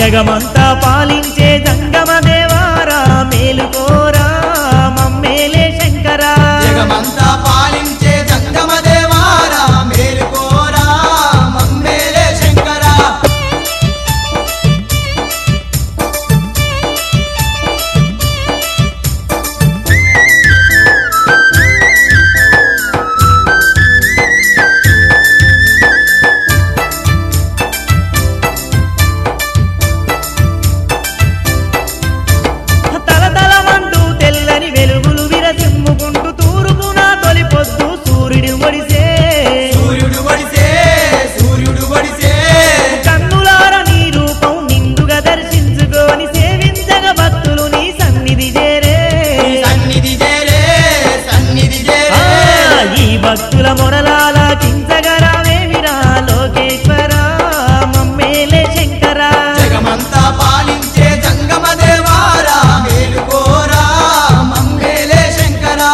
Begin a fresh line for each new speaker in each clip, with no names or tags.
జగమంతా పాలించే జంగమ దేవారా మేలుకోరా మమ్మేలే శంకరా
జగమంతా పాలించే జంగమ దేవారా మేలుకోరా మమ్మేలే శంకరా
తలతలమంటూ తెల్లని వెలుగులు విరసిమ్ముకుంటూ తూర్పున తొలి పొద్దు సూర్యుడు ఒడిసే
సూర్యుడు వడిసే సూర్యుడు వడిసే
కన్నులార నీ రూపం నిండుగా దర్శించుకొని సేవించగ భక్తులు నీ సన్నిధి చేరే
సన్నిధి చేరే సన్నిధి
ఆ,
చేరే
ఈ భక్తుల మొరలాల కించగరావేమిరా లోకేశ్వర మమ్మేలే శంకరా
జగమంతా పాలించే జంగమ దేవారా మేలుకోరా మమ్మేలే శంకరా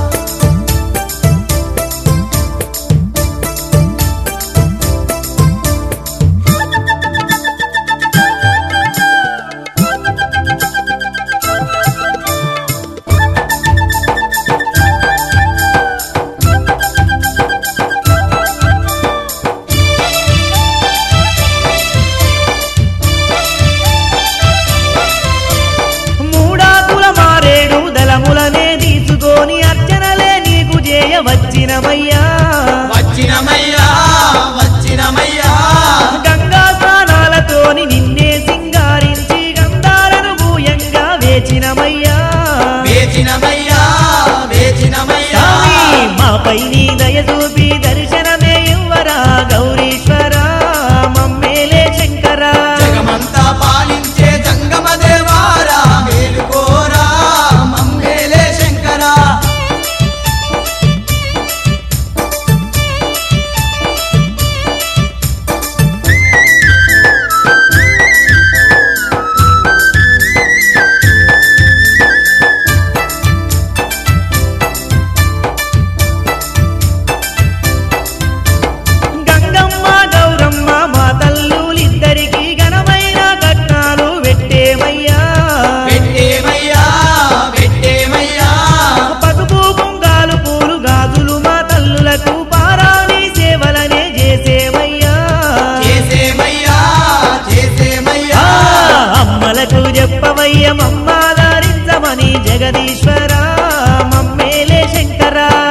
మూడాకుల మారేడు దళములనే తీసుకొని అర్చనలే నీకు చేయ వచ్చినమయ్యా
వచ్చినమయ్యా వచ్చినమయ్యా
గంగా స్నానాలతోని నిన్నే సింగారించి గంధాలను భూయంగా వేచినమయ్యా
వేచినమయ్యా వేచినమయ్యా
స్వామి, మాపై నీ దయ చూపి దర్శనమే ఇవ్వరా గౌరీశ్వర మమ్మేలే శంకరా
జగమంతా పాలించే జంగమ దేవారా మేలుకోరా మమ్మేలే శంకరా
గంగమ్మ గౌరమ్మ మా తల్లులిద్దరికి ఘనమైన కట్నాలు పెట్టేమయ్యా
పెట్టేమయ్యా పెట్టేమయ్యా
పసుపు కుంగాలు పూలు గాజులు మా తల్లులకు పారాణి సేవలనే చేసేమయ్యా
చేసేమయ్యా చేసేమయ్యా
ఆ, అమ్మలకు చెప్పవయ్య మమ్మాదారించమని జగదీశ్వర మమ్మేలే శంకరా